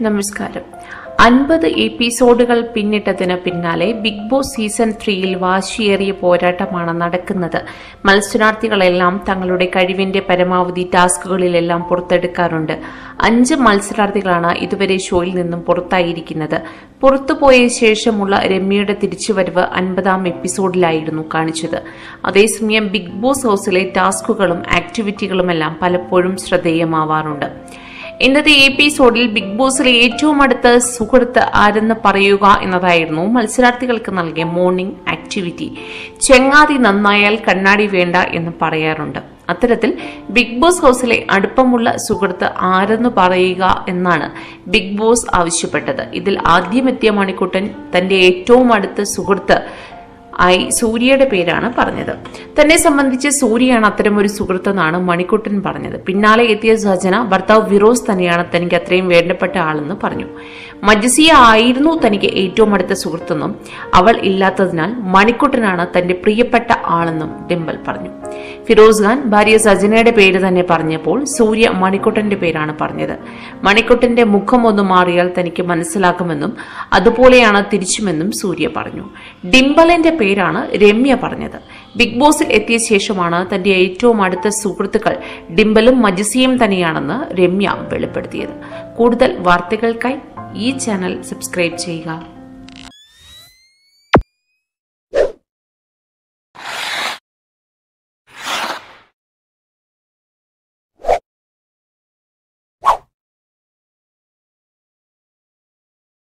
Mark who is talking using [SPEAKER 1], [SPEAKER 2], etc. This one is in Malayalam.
[SPEAKER 1] നമസ്കാരം അൻപത് എപ്പിസോഡുകൾ പിന്നിട്ടതിന് പിന്നാലെ ബിഗ് ബോസ് സീസൺ ത്രീയിൽ വാശിയേറിയ പോരാട്ടമാണ് നടക്കുന്നത് മത്സരാർത്ഥികളെല്ലാം തങ്ങളുടെ കഴിവിന്റെ പരമാവധി ടാസ്കുകളിലെല്ലാം പുറത്തെടുക്കാറുണ്ട് അഞ്ച് മത്സരാർത്ഥികളാണ് ഇതുവരെ ഷോയിൽ നിന്നും പുറത്തായിരിക്കുന്നത് പുറത്തുപോയ ശേഷമുള്ള രമ്യയുടെ തിരിച്ചുവരവ് അൻപതാം എപ്പിസോഡിലായിരുന്നു കാണിച്ചത് അതേസമയം ബിഗ് ബോസ് ഹൌസിലെ ടാസ്കുകളും ആക്ടിവിറ്റികളുമെല്ലാം പലപ്പോഴും ശ്രദ്ധേയമാവാറുണ്ട് ഇന്നത്തെ എപ്പിസോഡിൽ ബിഗ് ബോസിലെ ഏറ്റവും അടുത്ത സുഹൃത്ത് ആരെന്ന് പറയുക എന്നതായിരുന്നു മത്സരാർത്ഥികൾക്ക് നൽകിയ മോർണിംഗ് ആക്ടിവിറ്റി ചെങ്ങാതി നന്നായാൽ കണ്ണാടി വേണ്ട എന്ന് പറയാറുണ്ട് അത്തരത്തിൽ ബിഗ് ബോസ് ഹൌസിലെ അടുപ്പമുള്ള സുഹൃത്ത് ആരെന്ന് പറയുക എന്നാണ് ബിഗ് ബോസ് ആവശ്യപ്പെട്ടത് ഇതിൽ ആദ്യമെത്തിയ മണിക്കുട്ടൻ തന്റെ ഏറ്റവും അടുത്ത സുഹൃത്ത് ആയി സൂര്യയുടെ പേരാണ് പറഞ്ഞത് തന്നെ സംബന്ധിച്ച് സൂര്യയാണ് അത്തരം ഒരു സുഹൃത്തെന്നാണ് മണിക്കുട്ടൻ പറഞ്ഞത് പിന്നാലെ എത്തിയ സജന ഭർത്താവ് വിറോസ് തന്നെയാണ് തനിക്ക് അത്രയും വേണ്ടപ്പെട്ട ആളെന്ന് പറഞ്ഞു മജസിയ ആയിരുന്നു തനിക്ക് ഏറ്റവും അടുത്ത സുഹൃത്തെന്നും അവൾ ഇല്ലാത്തതിനാൽ മണിക്കുട്ടനാണ് തന്റെ പ്രിയപ്പെട്ട ആളെന്നും ഡിംബൽ പറഞ്ഞു ഫിറോസ് ഖാൻ ഭാര്യ സജനയുടെ പേര് തന്നെ പറഞ്ഞപ്പോൾ സൂര്യ മണിക്കുട്ടന്റെ പേരാണ് പറഞ്ഞത് മണിക്കുട്ടന്റെ മുഖം ഒന്ന് മാറിയാൽ തനിക്ക് മനസ്സിലാക്കുമെന്നും അതുപോലെയാണ് തിരിച്ചുമെന്നും സൂര്യ പറഞ്ഞു ഡിംബലിന്റെ പേരാണ് രമ്യ പറഞ്ഞത് ബിഗ് ബോസിൽ എത്തിയ ശേഷമാണ് തന്റെ ഏറ്റവും അടുത്ത സുഹൃത്തുക്കൾ ഡിംബലും മജിസിയും തന്നെയാണെന്ന് രമ്യ വെളിപ്പെടുത്തിയത് കൂടുതൽ വാർത്തകൾക്കായി ഈ ചാനൽ സബ്സ്ക്രൈബ് ചെയ്യുക